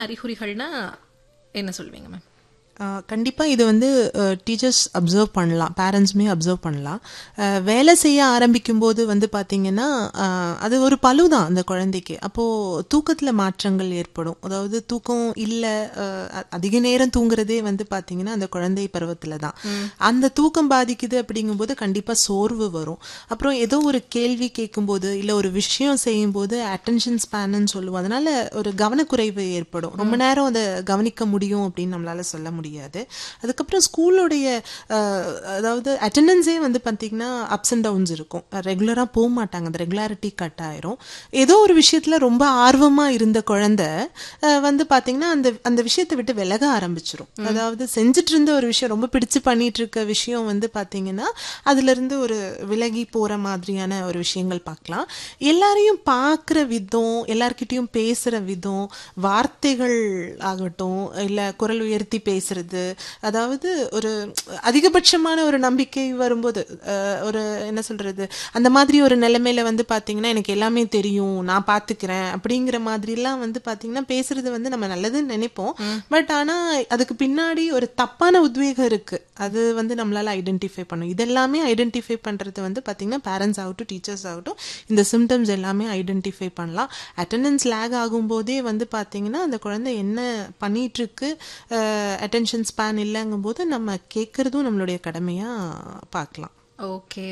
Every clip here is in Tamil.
அறிகுறிகள்னா என்ன சொல்லுவீங்க மேம் கண்டிப்பாக இது வந்து டீச்சர்ஸ் அப்சர்வ் பண்ணலாம் பேரண்ட்ஸுமே அப்சர்வ் பண்ணலாம் அஹ், வேலை செய்ய ஆரம்பிக்கும் போது வந்து பார்த்தீங்கன்னா அஹ், அது ஒரு பளு தான் அந்த குழந்தைக்கு அப்போது தூக்கத்தில் மாற்றங்கள் ஏற்படும் அதாவது தூக்கம் இல்லை அதிக நேரம் தூங்குறதே வந்து பார்த்தீங்கன்னா அந்த குழந்தை பருவத்தில் தான் அந்த தூக்கம் பாதிக்குது அப்படிங்கும்போது கண்டிப்பாக சோர்வு வரும் அப்புறம் ஏதோ ஒரு கேள்வி கேட்கும்போது இல்லை ஒரு விஷயம் செய்யும்போது அட்டென்ஷன் ஸ்பேன்னு சொல்லுவோம் அதனால ஒரு கவனக்குறைவு ஏற்படும் ரொம்ப நேரம் அதை கவனிக்க முடியும் அப்படின்னு நம்மளால சொல்ல முடியாது அதுக்கப்புறம் ஸ்கூலுடைய அதாவது அட்டெண்டன்ஸே வந்து பார்த்தீங்கன்னா அப்ஸ் அண்ட் டவுன்ஸ் இருக்கும் ரெகுலராக போக மாட்டாங்க அந்த ரெகுலாரிட்டி கட் ஆயிரும் ஏதோ ஒரு விஷயத்துல ரொம்ப ஆர்வமா இருந்த குழந்தை அஹ், வந்து பார்த்தீங்கன்னா அந்த அந்த விஷயத்தை விட்டு விலக ஆரம்பிச்சிரும் அதாவது செஞ்சுட்டு இருந்த ஒரு விஷயம் ரொம்ப பிடிச்சு பண்ணிட்டு இருக்க விஷயம் வந்து பார்த்தீங்கன்னா அதுல இருந்து ஒரு விலகி போற மாதிரியான ஒரு விஷயங்கள் பார்க்கலாம் எல்லாரையும் பார்க்குற விதம் எல்லார்கிட்டயும் பேசுற விதம் வார்த்தைகள் ஆகட்டும் இல்ல குரல் உயர்த்தி பேசுறது அதாவது ஒரு அதிகபட்சமான ஒரு நம்பிக்கை வரும்போது அஹ், ஒரு என்ன சொல்றது அந்த மாதிரி ஒரு நிலைமையில வந்து பாத்தீங்கன்னா எனக்கு எல்லாமே தெரியும் நான் பாத்துக்கிறேன் அப்படிங்கிற மாதிரிலாம் வந்து பாத்தீங்கன்னா பேசுறது வந்து நம்ம நல்லதுன்னு நினைப்போம் பட் ஆனா அதுக்கு பின்னாடி ஒரு தப்பான உத்வேகம் இருக்கு அது வந்து நம்மளால ஐடென்டிஃபை பண்ணும் இதெல்லாமே ஐடென்டிஃபை பண்றது வந்து பாத்தீங்கன்னா பேரண்ட்ஸ் ஆகட்டும் டீச்சர்ஸ் ஆகட்டும் இந்த சிம்டம்ஸ் எல்லாமே ஐடென்டிஃபை பண்ணலாம் அட்டெண்டன்ஸ் லேக் ஆகும்போதே வந்து பாத்தீங்கன்னா அந்த குழந்தை என்ன பண்ணிட்டு இருக்கு அட்டென்ஷன் ஸ்பேன் இல்லைங்கும் போது நம்ம கேட்கறதும் நம்மளுடைய கடமையா பார்க்கலாம் ஓகே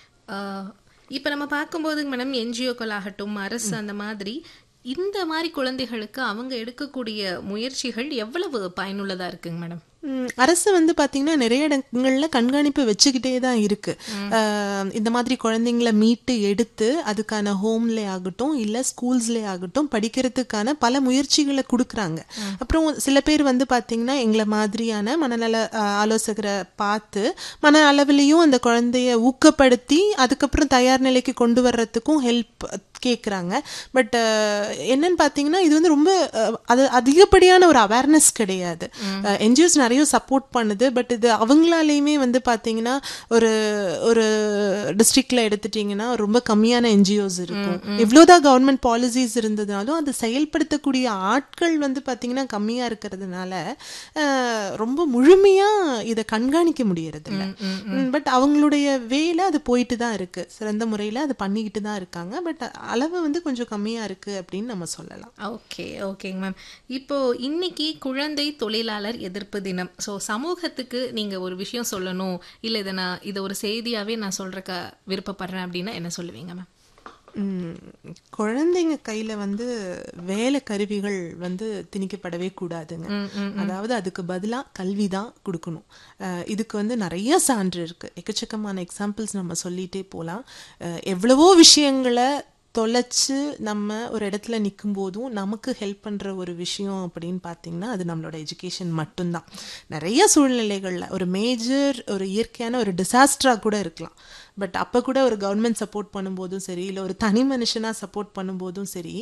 இப்போ நம்ம பார்க்கும்போது மேடம் என்ஜிஓக்கள் ஆகட்டும் அரசு அந்த மாதிரி இந்த மாதிரி குழந்தைகளுக்கு அவங்க எடுக்கக்கூடிய முயற்சிகள் எவ்வளவு பயனுள்ளதா இருக்குங்க மேடம் ம், அரசு வந்து பாத்தீங்கன்னா நிறைய இடங்கள்ல கண்காணிப்பு வச்சுக்கிட்டே தான் இருக்கு அஹ், இந்த மாதிரி குழந்தைங்களை மீட்டு எடுத்து அதுக்கான ஹோம்ல ஆகட்டும் இல்ல ஸ்கூல்ஸ்ல ஆகட்டும் படிக்கிறதுக்கான பல முயற்சிகளை கொடுக்குறாங்க அப்புறம் சில பேர் வந்து பாத்தீங்கன்னா எங்களை மாதிரியான மனநல அஹ், ஆலோசகரை பார்த்து மன அளவிலையும் அந்த குழந்தைய ஊக்கப்படுத்தி அதுக்கப்புறம் தயார் நிலைக்கு கொண்டு வர்றதுக்கும் ஹெல்ப் கேட்குறாங்க பட் என்னன்னு பார்த்தீங்கன்னா இது வந்து ரொம்ப அஹ், அது அதிகப்படியான ஒரு அவேர்னஸ் கிடையாது என்ஜிஓஸ் நிறைய சப்போர்ட் பண்ணுது பட் இது அவங்களாலேயுமே வந்து பார்த்தீங்கன்னா ஒரு ஒரு டிஸ்ட்ரிக்ட்ல எடுத்துட்டீங்கன்னா ரொம்ப கம்மியான என்ஜிஓஸ் இருக்கும் எவ்வளோதான் கவர்மெண்ட் பாலிசிஸ் இருந்ததுனாலும் அதை செயல்படுத்தக்கூடிய ஆட்கள் வந்து பார்த்தீங்கன்னா கம்மியா இருக்கிறதுனால அஹ், ரொம்ப முழுமையா இதை கண்காணிக்க முடியறது இல்ல பட் அவங்களுடைய வேலை அது போயிட்டு தான் இருக்கு சிறந்த முறையில் அது பண்ணிக்கிட்டு தான் இருக்காங்க பட் அளவு வந்து கொஞ்சம் கம்மியா இருக்கு அப்படின்னு நம்ம சொல்லலாம் ஓகே ஓகேங்க மேம் இப்போ இன்னைக்கு குழந்தை தொழிலாளர் எதிர்ப்பு தினம் ஸோ சமூகத்துக்கு நீங்க ஒரு விஷயம் சொல்லணும் இல்ல இதை நான் இதை ஒரு செய்தியாவே நான் சொல்றக்க விருப்பப்படுறேன் அப்படின்னா என்ன சொல்லுவீங்க மேம் ம், குழந்தைங்க கையில வந்து வேலை கருவிகள் வந்து திணிக்கப்படவே கூடாதுங்க அதாவது அதுக்கு பதிலா கல்வி தான் கொடுக்கணும் அஹ், இதுக்கு வந்து நிறைய சான்று இருக்கு எக்கச்சக்கமான எக்ஸாம்பிள்ஸ் நம்ம சொல்லிட்டே போலாம் அஹ், எவ்வளவோ விஷயங்களை தொலைச்சு நம்ம ஒரு இடத்துல நிற்கும் போதும் நமக்கு ஹெல்ப் பண்ற ஒரு விஷயம் அப்படின்னு பார்த்தீங்கன்னா அது நம்மளோட எஜுகேஷன் மட்டும்தான் நிறைய சூழ்நிலைகள்ல ஒரு மேஜர் ஒரு இயற்கையான ஒரு டிசாஸ்டரா கூட இருக்கலாம் பட் அப்போ கூட ஒரு கவர்மெண்ட் சப்போர்ட் பண்ணும்போதும் சரி இல்லை ஒரு தனி மனுஷனா சப்போர்ட் பண்ணும்போதும் சரி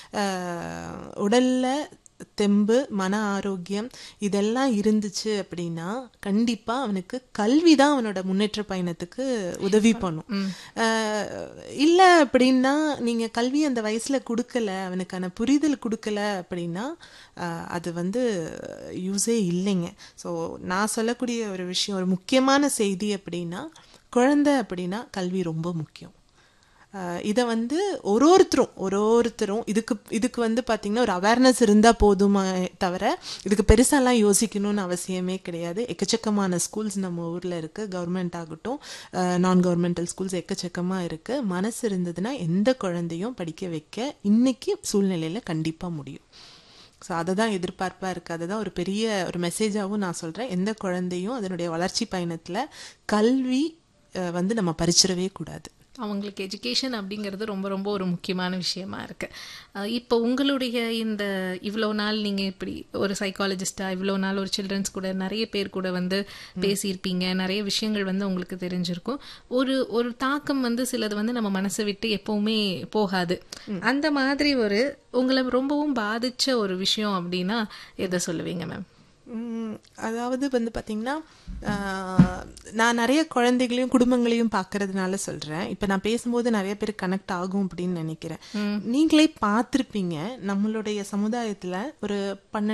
அஹ், உடல்ல தெம்பு மன ஆரோக்கியம் இதெல்லாம் இருந்துச்சு அப்படின்னா கண்டிப்பா அவனுக்கு கல்வி தான் அவனோட முன்னேற்ற பயணத்துக்கு உதவி பண்ணும் அஹ், இல்ல அப்படின்னா நீங்க கல்வி அந்த வயசுல கொடுக்கல அவனுக்கான புரிதல் கொடுக்கல அப்படின்னா அஹ், அது வந்து யூஸே இல்லைங்க ஸோ நான் சொல்லக்கூடிய ஒரு விஷயம் ஒரு முக்கியமான செய்தி அப்படின்னா குழந்தை அப்படின்னா கல்வி ரொம்ப முக்கியம் இதை வந்து ஒரு ஒருத்தரும் ஒரு ஒருத்தரும் இதுக்கு இதுக்கு வந்து பார்த்தீங்கன்னா ஒரு அவேர்னஸ் இருந்தால் போதுமா தவிர இதுக்கு பெருசாலாம் யோசிக்கணும்னு அவசியமே கிடையாது எக்கச்சக்கமான ஸ்கூல்ஸ் நம்ம ஊரில் இருக்குது கவர்மெண்ட் ஆகட்டும் நான் கவர்மெண்டல் ஸ்கூல்ஸ் எக்கச்சக்கமாக இருக்குது மனசு இருந்ததுன்னா எந்த குழந்தையும் படிக்க வைக்க இன்னைக்கு சூழ்நிலையில் கண்டிப்பாக முடியும் ஸோ அதை தான் எதிர்பார்ப்பாக இருக்குது அதுதான் ஒரு பெரிய ஒரு மெசேஜாகவும் நான் சொல்கிறேன் எந்த குழந்தையும் அதனுடைய வளர்ச்சி பயணத்தில் கல்வி அஹ், வந்து நம்ம பறிச்சிடவே கூடாது அவங்களுக்கு எஜுகேஷன் அப்படிங்கிறது ரொம்ப ரொம்ப ஒரு முக்கியமான விஷயமா இருக்கு அஹ் இப்போ உங்களுடைய இந்த இவ்வளோ நாள் நீங்க இப்படி ஒரு சைக்காலஜிஸ்டா இவ்வளோ நாள் ஒரு சில்ட்ரன்ஸ் கூட நிறைய பேர் கூட வந்து பேசியிருப்பீங்க நிறைய விஷயங்கள் வந்து உங்களுக்கு தெரிஞ்சிருக்கும் ஒரு ஒரு தாக்கம் வந்து சிலது வந்து நம்ம மனசை விட்டு எப்பவுமே போகாது அந்த மாதிரி ஒரு உங்களை ரொம்பவும் பாதிச்ச ஒரு விஷயம் அப்படின்னா எதை சொல்லுவீங்க மேம் ம், அதாவது வந்து பார்த்தீங்கன்னா ஆஹ், நான் நிறைய குழந்தைகளையும் குடும்பங்களையும் பார்க்கறதுனால சொல்றேன் இப்ப நான் பேசும்போது நிறைய பேர் கனெக்ட் ஆகும் அப்படின்னு நினைக்கிறேன் நீங்களே பார்த்திருப்பீங்க நம்மளுடைய சமுதாயத்துல ஒரு பன்னெண்டு